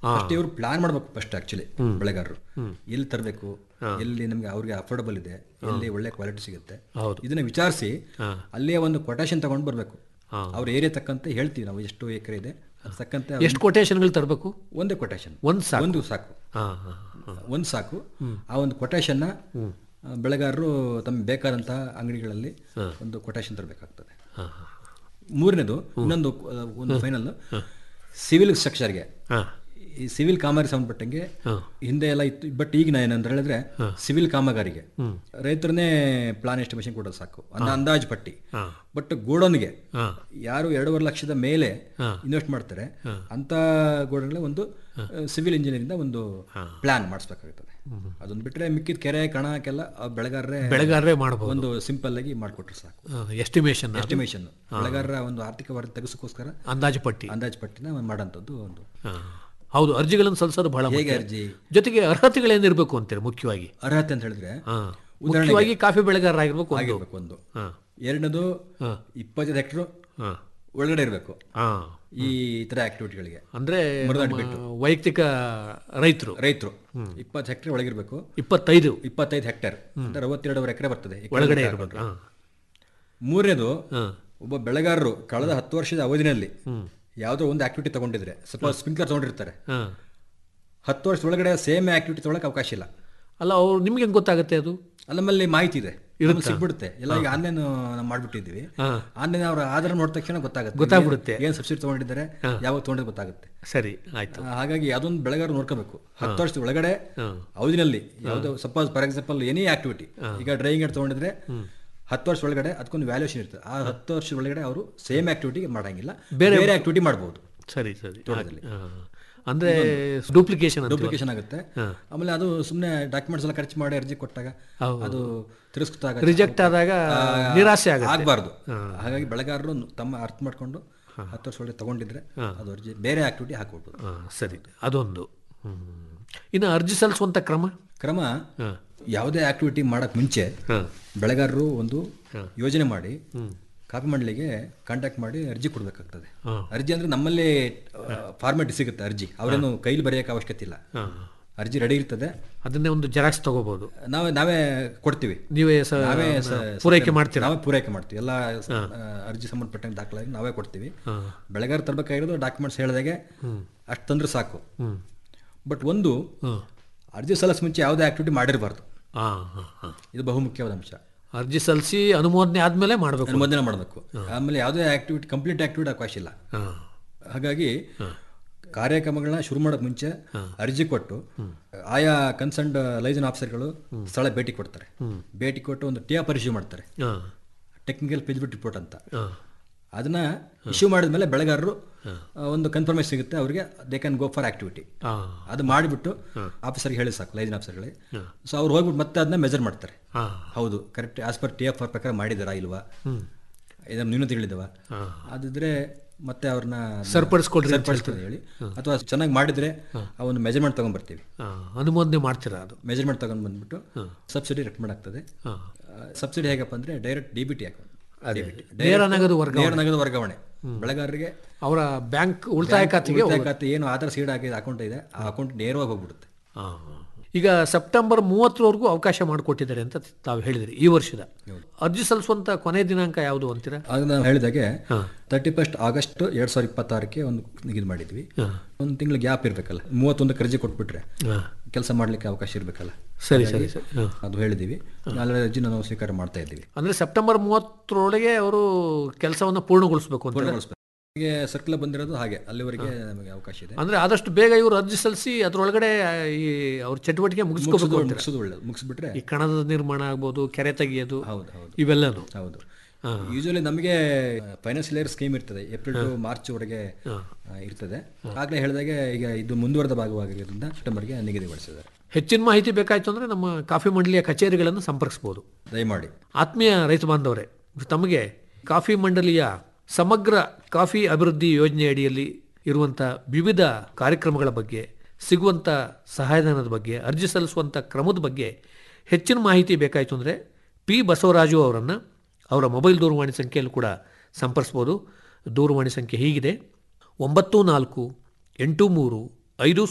First ಇವರು plan ಮಾಡ್ಬೇಕು first actually ಬೆಳೆಗಾರರು ಎಲ್ಲಿ ತರಬೇಕು ಎಲ್ಲಿ ನಮಗೆ ಅವ್ರಿಗೆ ಅಫೋರ್ಡಬಲ್ ಇದೆ ಎಲ್ಲಿ ಒಳ್ಳೆ ಕ್ವಾಲಿಟಿ ಸಿಗುತ್ತೆ ಹೌದು. ಇದನ್ನ ವಿಚಾರಿಸಿ ಅಲ್ಲೇ ಒಂದು ಕೊಟೇಶನ್ ತಗೊಂಡು ಬರಬೇಕು ಅವ್ರ ಏರಿಯಾ ತಕ್ಕಂತೆ ಹೇಳ್ತೀವಿ ನಾವು ಎಷ್ಟು ಎಕರೆ ಇದೆ ಅದ್ ತಕ್ಕಂತೆ ಅವ್ರು- ಎಷ್ಟು ಕೊಟೇಶನ್ಗಳು ತರಬೇಕು ಒಂದೇ ಕೊಟೇಶನ್ ಒಂದು ಸಾಕು ಒಂದು ಸಾಕು ಹಾಂ ಹಾಂ ಹಾಂ ಒಂದು ಸಾಕು ಆ ಒಂದು ಕೊಟೇಶನ್ನ ಬೆಳೆಗಾರರು ತಮಗೆ ಬೇಕಾದಂಥ ಅಂಗಡಿಗಳಲ್ಲಿ ಒಂದು ಕೊಟೇಶನ್ ತರಬೇಕಾಗ್ತದೆ ಹಾಂ ಹಾಂ ಮೂರನೇದು ಇನ್ನೊಂದು ಆ, ಒಂದು ಫೈನಲ್ ಸಿವಿಲ್ ಸ್ಟ್ರಕ್ಚರ್ಗೆ ಹಾಂ ಈ ಸಿವಿಲ್ ಕಾಮಗಾರಿ ಸಂಬಂಧಪಟ್ಟಂಗೆ ಹಿಂದೆ ಎಲ್ಲ ಇತ್ತು ಬಟ್ ಈಗ ನಾ ಏನಂತ ಹೇಳಿದ್ರೆ ಸಿವಿಲ್ ಕಾಮಗಾರಿಗೆ ರೈತರನ್ನೇ ಪ್ಲಾನ್ ಎಸ್ಟಿಮೇಷನ್ ಕೊಡೋದು ಸಾಕು ಅನ್ನ ಅಂದಾಜು ಪಟ್ಟಿ ಬಟ್ ಗೋಡನ್ಗೆ ಹಾಂ ಯಾರು ಎರಡೂವರೆ ಲಕ್ಷದ ಮೇಲೆ ಇನ್ವೆಸ್ಟ್ ಮಾಡ್ತಾರೆ ಅಂತ ಗೋಡನ್ಗೆ ಒಂದು ಸಿವಿಲ್ ಇಂಜಿನಿಯರಿಂದ ಒಂದು ಪ್ಲಾನ್ ಮಾಡಿಸ್ಬೇಕಾಗ್ತದೆ ಅದೊಂದು ಬಿಟ್ರೆ ಮಿಕ್ಕಿದ ಕೆರೆ ಕಣಕ್ಕೆಲ್ಲ ಆ ಬೆಳೆಗಾರರೇ ಬೆಳೆಗಾರರೇ ಮಾಡಬಹುದು ಒಂದು ಸಿಂಪಲ್ ಆಗಿ ಮಾಡಿಕೊಟ್ರೆ ಸಾಕು ಎಸ್ಟಿಮೇಷನ್ ಎಸ್ಟಿಮೇಷನ್ ಬೆಳೆಗಾರರ ಒಂದು ಆರ್ಥಿಕ ವರದಿ ತೆಗೆಸೋಕ್ಕೋಸ್ಕರ ಅಂದಾಜು ಪಟ್ಟಿ ಅಂದಾಜು ಪಟ್ಟಿನ ಮಾಡೋಂಥದ್ದು ಒಂದು ಹಾಂ ಹೌದು ಅರ್ಜಿಗಳನ್ನು ಸಲ್ಲಿಸೋದು ಬಹಳ ಹೇಗೆ ಮುಖ್ಯ ಅರ್ಜಿ ಜೊತೆಗೆ ಅರ್ಹತೆಗಳೇನಿರಬೇಕು ಅಂತೀರಿ ಮುಖ್ಯವಾಗಿ ಅರ್ಹತೆ ಅಂತ ಹೇಳಿದ್ರೆ ಹಾಂ ಮುಖ್ಯವಾಗಿ ಕಾಫಿ ಬೆಳೆಗಾರರಾಗಿರ್ಬೇಕು ಒಂದು ಆಗಿರ್ಬೇಕು ಒಂದು ಹಾಂ ಎರಡನೇದು ಇಪ್ಪತ್ತೈದು ಹೆಕ್ಟ್ರು ಹಾಂ ಒಳಗಡೆ ಇರಬೇಕು ಹಾಂ ಈ ಥರ ಆಕ್ಟಿವಿಟಿಗಳಿಗೆ ಅಂದರೆ ವೈಯಕ್ತಿಕ ರೈತರು ರೈತರು ಇಪ್ಪತ್ತು ಹೆಕ್ಟೇರ್ ಒಳಗಿರ್ಬೇಕು ಇಪ್ಪತ್ತೈದು ಇಪ್ಪತ್ತೈದು ಹೆಕ್ಟೇರ್ ಅಂದ್ರೆ ಅರವತ್ತೆರಡುವರೆ ಎಕರೆ ಬರ್ತದೆ ಈ ಒಳಗಡೆ ಕೆಳಗಡೆ ಇರಬೇಕು ಹಾಂ ಮೂರನೇದು ಹಾಂ ಒಬ್ಬ ಬೆಳೆಗಾರರು ಕಳೆದ ಹತ್ತು ವರ್ಷದ ಅವಧಿನಲ್ಲಿ ಯಾವುದೋ ಒಂದು ಆಕ್ಟಿವಿಟಿ ತಗೊಂಡಿದ್ರೆ ಸಪೋಸ್ ಸ್ಪ್ರಿಂಕ್ಲರ್ ತಗೊಂಡಿರ್ತಾರೆ ಹಾಂ ಹತ್ತು ವರ್ಷದ ಒಳಗಡೆ ಸೇಮ್ ಆಕ್ಟಿವಿಟಿ ತೊಗೊಳಕ್ಕೆ ಅವಕಾಶ ಇಲ್ಲ ಅಲ್ಲ ಅವ್ರು ನಿಮ್ಗೆ ಹೆಂಗೆ ಗೊತ್ತಾಗುತ್ತೆ ಅದು ಅಲ್ಲ ನಮ್ಮಲ್ಲಿ ಮಾಹಿತಿ ಇದೆ ನಮ್ಗೆ ಸಿಗ್ಬಿಡುತ್ತೆ ಎಲ್ಲ ಈಗ ಆನ್ಲೈನ್ ನಾವು ಮಾಡ್ಬಿಟ್ಟಿದ್ದೀವಿ ಹಾಂ ಆನ್ಲೈನ್ ಅವ್ರ ಆಧಾರ ನೋಡಿದ ತಕ್ಷಣ ಗೊತ್ತಾಗುತ್ತೆ ಗೊತ್ತಾಗ್ಬಿಡುತ್ತೆ. ಏನು ಸಬ್ಸಿಡಿ ತಗೊಂಡಿದ್ದಾರೆ ಯಾವಾಗ ತಗೊಂಡಿದ್ದು ಗೊತ್ತಾಗುತ್ತೆ ಸರಿ ಆಯಿತು ಆ, ಹಾಗಾಗಿ ಅದೊಂದು ಬೆಳೆಗಾರ ನೋಡ್ಕೋಬೇಕು ಹತ್ತು ವರ್ಷದ ಒಳಗಡೆ ಹಾಂ ಅವಧಿನಲ್ಲಿ ಯಾವುದೋ suppose for example any activity ಈಗ ಡ್ರೈವಿಂಗ್ ಏಡ್ ತಗೊಂಡಿದ್ರೆ ಹತ್ತು ವರ್ಷ ಒಳಗಡೆ ಅದಕ್ಕೊಂದು ವ್ಯಾಲ್ಯೂಷನ್ ಇರ್ತದೆ ಆ ಹತ್ತು ವರ್ಷದ ಒಳಗಡೆ ಅವರು ಸೇಮ್ ಆಕ್ಟಿವಿಟಿ ಮಾಡಂಗಿಲ್ಲ ಬೇರೆ ಬೇರೆ ಆಕ್ಟಿವಿಟಿ ಮಾಡ್ಬೋದು ಸರಿ ಸರಿ ಹಾಂ ಅಂದರೆ ಡೂಪ್ಲಿಕೇಶನ್ ಅಂತ ಡೂಪ್ಲಿಕೇಶನ್ ಆಗುತ್ತೆ ಆಮೇಲೆ ಅದು ಸುಮ್ಮನೆ ಡಾಕ್ಯುಮೆಂಟ್ಸ್ ಎಲ್ಲ ಖರ್ಚು ಮಾಡಿ ಅರ್ಜಿ ಕೊಟ್ಟಾಗ ಹೌದು. ಅದು ತಿರಸ್ಕೃತ ರಿಜೆಕ್ಟ್ ಆದಾಗ ನಿರಾಸೆ ಆಗುತ್ತೆ ಆಗಬಾರ್ದು ಹಾಗಾಗಿ ಬೆಳೆಗಾರರು ತಮ್ಮ ಅರ್ಥ ಮಾಡ್ಕೊಂಡು ಹತ್ತು ವರ್ಷ ಒಳಗೆ ತಗೊಂಡಿದ್ರೆ ಅದು ಅರ್ಜಿ ಬೇರೆ ಆಕ್ಟಿವಿಟಿ ಹಾಕ್ಬಿಡ್ಬೋದು ಹಾಂ ಸರಿ ಅದೊಂದು ಹ್ಮ್. ಇನ್ನು ಅರ್ಜಿ ಸಲ್ಲಿಸುವಂಥ ಕ್ರಮ ಕ್ರಮ ಹಾಂ ಯಾವುದೇ ಆಕ್ಟಿವಿಟಿ ಮಾಡಕ್ ಮುಂಚೆ ಹಾಂ ಬೆಳೆಗಾರರು ಒಂದು ಯೋಜನೆ ಮಾಡಿ ಕಾಫಿ ಮಂಡಳಿಗೆ ಕಾಂಟ್ಯಾಕ್ಟ್ ಮಾಡಿ ಅರ್ಜಿ ಕೊಡಬೇಕಾಗ್ತದೆ ಹಾಂ. ಅರ್ಜಿ ಅಂದ್ರೆ ನಮ್ಮಲ್ಲೇ ಫಾರ್ಮೆಟ್ ಸಿಗುತ್ತೆ ಅರ್ಜಿ ಅವರೇನು ಕೈಲಿ ಬರೆಯೋಕೆ ಅವಶ್ಯಕತೆ ಇಲ್ಲ ಹಾಂ ಅರ್ಜಿ ರೆಡಿ ಇರ್ತದೆ ಅದನ್ನೇ ಒಂದು ಜೆರಾಕ್ಸ್ ತಗೋಬೋದು ನಾವೇ ನಾವೇ ಕೊಡ್ತೀವಿ ನೀವೇ ಸ ನಾವೇ ಸ- ಪೂರೈಕೆ ಮಾಡ್ತೀರಾ ನಾವೇ ಪೂರೈಕೆ ಮಾಡ್ತೀವಿ ಎಲ್ಲ ಆ, ಅರ್ಜಿ ಸಂಬಂಧಪಟ್ಟಂಗೆ ದಾಖಲಾಗಿ ನಾವೇ ಕೊಡ್ತೀವಿ ಬೆಳೆಗಾರ ತರಬೇಕಾಗಿರೋದು ಡಾಕ್ಯುಮೆಂಟ್ಸ್ ಹೇಳಿದಾಗೆ ಅಷ್ಟು ತಂದ್ರೆ ಸಾಕು ಹ್ಞೂ ಬಟ್ ಒಂದು ಹಾಂ ಅರ್ಜಿ ಸಲ್ಲಿಸ್ ಮುಂಚೆ ಯಾವುದೇ ಆಕ್ಟಿವಿಟಿ ಮಾಡಿರಬಾರ್ದು ಹಾಂ ಹಾಂ ಹಾಂ ಇದು ಬಹುಮುಖ್ಯವಾದ ಅಂಶ ಅರ್ಜಿ ಸಲ್ಲಿಸಿ ಅನುಮೋದನೆ ಆದಮೇಲೆ ಮಾಡಬೇಕು ಅನುಮೋದನೆ ಮಾಡಬೇಕು ಆಮೇಲೆ ಯಾವುದೇ ಆಕ್ಟಿವಿಟಿ ಕಂಪ್ಲೀಟ್ ಆಕ್ಟಿವಿಟಿ ಅವಕಾಶ ಇಲ್ಲ ಹಾಂ ಹಾಗಾಗಿ ಕಾರ್ಯಕ್ರಮಗಳನ್ನ ಶುರು ಮಾಡೋಕೆ ಮುಂಚೆ ಅರ್ಜಿ ಕೊಟ್ಟು ಆಯಾ ಕನ್ಸರ್ನ್ಡ್ ಲೈಸನ್ ಆಫೀಸರ್ಗಳು ಸ್ಥಳ ಭೇಟಿ ಕೊಡ್ತಾರೆ ಭೇಟಿ ಕೊಟ್ಟು ಒಂದು ಟಿಯಾ ಪರಿಶೀಲನೆ ಮಾಡ್ತಾರೆ ಹಾಂ ಟೆಕ್ನಿಕಲ್ ಫಿಸಿಬಿಲಿಟಿ ರಿಪೋರ್ಟ್ ಅಂತ ಹಾಂ ಅದನ್ನ ಇಶ್ಯೂ ಮಾಡಿದ್ಮೇಲೆ ಬೆಳೆಗಾರರು ಆ, ಒಂದು ಕನ್ಫರ್ಮೇಶನ್ ಸಿಗುತ್ತೆ ಅವರಿಗೆ they can go for activity ಹಾಂ ಅದು ಮಾಡಿಬಿಟ್ಟು ಆಫೀಸರ್ಗೆ ಹೇಳಿ ಸಾಕು ಲೈಸನ್ ಆಫೀಸರ್ಗಳಿಗೆ ಸೊ ಅವ್ರು ಹೋಗ್ಬಿಟ್ಟು ಮತ್ತೆ ಅದನ್ನ ಮೆಜರ್ ಮಾಡ್ತಾರೆ ಹಾಂ ಹೌದು correct as per T F R ಪ್ರಕಾರ ಮಾಡಿದಾರಾ ಇಲ್ವಾ ಹ್ಞೂ ಇದನ್ನು ನ್ಯೂನತೆಗಳಿದಾವ ಹಾಂ ಅದಿದ್ರೆ ಮತ್ತೆ ಅವ್ರನ್ನ ಸರಿಪಡಿಸ್ಕೊಳ್ರಿ ಅಂತ ಸರಿಪಡಿಸ್ತಾರೆ ಹೇಳಿ ಅಥವಾ ಚೆನ್ನಾಗಿ ಮಾಡಿದ್ರೆ ಆ ಒಂದು ಮೆಜರ್ಮೆಂಟ್ ತಗೊಂಡ್ಬರ್ತೀವಿ ಹಾಂ ಅನುಮೋದನೆ ಮಾಡ್ತೀರಾ ಅದು ಮೆಜರ್ಮೆಂಟ್ ತಗೊಂಡ್ ಬಂದ್ಬಿಟ್ಟು ಸಬ್ಸಿಡಿ ರೆಕಮೆಂಡ್ ಆಗ್ತದೆ ಹಾಂ ಸಬ್ಸಿಡಿ ಹೇಗಪ್ಪ ಅಂದ್ರೆ direct D B T account ನೇರ ನಗದು ವರ್ಗ ನೇರ ನಗದು ವರ್ಗಾವಣೆ ಬೆಳೆಗಾರರಿಗೆ ಅವರ ಬ್ಯಾಂಕ್ ಉಳಿತಾಯ ಖಾತೆಗೆ ಉಳಿತಾಯ ಖಾತೆ ಏನು ಆಧಾರ್ ಸೀಡ್ ಆಗಿದೆ ಅಕೌಂಟ್ ಇದೆ ಆ ಅಕೌಂಟ್ ನೇರವಾಗಿ ಹೋಗ್ಬಿಡುತ್ತೆ ಹಾಂ ಈಗ ಸೆಪ್ಟೆಂಬರ್ ಮೂವತ್ತರವರೆಗೂ ಅವಕಾಶ ಮಾಡಿಕೊಟ್ಟಿದ್ದಾರೆ ಅಂತ ತಾವು ಹೇಳಿದ್ರಿ ಈ ವರ್ಷದ ಅರ್ಜಿ ಸಲ್ಲಿಸುವಂಥ ಕೊನೆ ದಿನಾಂಕ ಯಾವುದು ಅಂತೀರಾ ಆಗ ನಾವು ಹೇಳಿದಾಗೆ ಹಾಂ ತರ್ಟಿ ಫಸ್ಟ್ ಆಗಸ್ಟ್ ಎರಡ್ ಸಾವಿರದ ಇಪ್ಪತ್ತಾರಕ್ಕೆ ಒಂದು ಇದು ಮಾಡಿದ್ವಿ ಹಾಂ ಒಂದು ತಿಂಗಳು ಗ್ಯಾಪ್ ಇರಬೇಕಲ್ಲ ಮೂವತ್ತೊಂದಕ್ಕೆ ರಜೆ ಕೊಟ್ಬಿಟ್ರೆ ಹಾಂ ಕೆಲಸ ಮಾಡ್ಲಿಕ್ಕೆ ಅವಕಾಶ ಇರಬೇಕಲ್ಲ ಸರಿ ಸರಿ ಸರಿ ಹಾಂ ಅದು ಹೇಳಿದ್ದೀವಿ ನಾಳೆ ರಜೆ ನಾವು ಸ್ವೀಕಾರ ಮಾಡ್ತಾ ಇದ್ದೀವಿ ಅಂದರೆ ಸೆಪ್ಟೆಂಬರ್ ಮೂವತ್ತರೊಳಗೆ ಅವರು ಕೆಲಸವನ್ನು ಪೂರ್ಣಗೊಳಿಸಬೇಕು ಅಂತ ಪೂರ್ಣಗೊಳಿಸ್ಬೇಕು ಹೀಗೆ ಸರ್ಕಲ್ ಬಂದಿರೋದು ಹಾಗೆ ಅಲ್ಲಿವರೆಗೆ ನಮಗೆ ಅವಕಾಶ ಇದೆ ಅಂದರೆ ಆದಷ್ಟು ಬೇಗ ಇವರು ಅರ್ಜಿ ಸಲ್ಲಿಸಿ ಅದರೊಳಗಡೆ ಈ ಅವ್ರ ಚಟುವಟಿಕೆ ಮುಗಿಸ್ಕೋಬೇಕು ಅಂತೀರಾ ಮುಗಿಸೋದು ಒಳ್ಳೇದು ಮುಗಿಸ್ಬಿಟ್ರೆ ಈ ಕಣದ ನಿರ್ಮಾಣ ಆಗ್ಬೋದು ಕೆರೆ ತೆಗೆಯೋದು ಹೌದು ಹೌದು ಇವೆಲ್ಲನೂ ಹೌದು ಹಾಂ ಯೂಶಲಿ ನಮಗೆ ಫೈನಾನ್ಷಿಯಲ್ ಇಯರ್ ಸ್ಕೀಮ್ ಇರ್ತದೆ ಏಪ್ರಿಲ್ ಟು ಮಾರ್ಚ್ ವರೆಗೆ ಆ, ಇರ್ತದೆ ಆಗಲೇ ಹೇಳಿದಾಗೆ ಈಗ ಇದು ಮುಂದುವರೆದ ಭಾಗವಾಗಿರೋದ್ರಿಂದ ಸೆಪ್ಟೆಂಬರ್ಗೆ ನಿಗದಿಗೊಳಿಸಿದ್ದಾರೆ ಹೆಚ್ಚಿನ ಮಾಹಿತಿ ಬೇಕಾಯಿತು ಅಂದರೆ ನಮ್ಮ ಕಾಫಿ ಮಂಡಳಿಯ ಕಚೇರಿಗಳನ್ನು ಸಂಪರ್ಕಿಸ್ಬೋದು ದಯಮಾಡಿ ಆತ್ಮೀಯ ರೈತ ಬಾಂಧವರೇ ತಮಗೆ ಕಾಫಿ ಮಂಡಳಿಯ ಸಮಗ್ರ ಕಾಫಿ ಅಭಿವೃದ್ಧಿ ಯೋಜನೆ ಅಡಿಯಲ್ಲಿ ಇರುವಂಥ ವಿವಿಧ ಕಾರ್ಯಕ್ರಮಗಳ ಬಗ್ಗೆ ಸಿಗುವಂಥ ಸಹಾಯಧನದ ಬಗ್ಗೆ ಅರ್ಜಿ ಸಲ್ಲಿಸುವಂಥ ಕ್ರಮದ ಬಗ್ಗೆ ಹೆಚ್ಚಿನ ಮಾಹಿತಿ ಬೇಕಾಯಿತು ಅಂದರೆ ಪಿ ಬಸವರಾಜು ಅವರನ್ನು ಅವರ ಮೊಬೈಲ್ ದೂರವಾಣಿ ಸಂಖ್ಯೆಯಲ್ಲೂ ಕೂಡ ಸಂಪರ್ಸ್ಬೋದು ದೂರವಾಣಿ ಸಂಖ್ಯೆ ಹೀಗಿದೆ ಒಂಬತ್ತು ನಾಲ್ಕು ಎಂಟು ಮೂರು ಐದು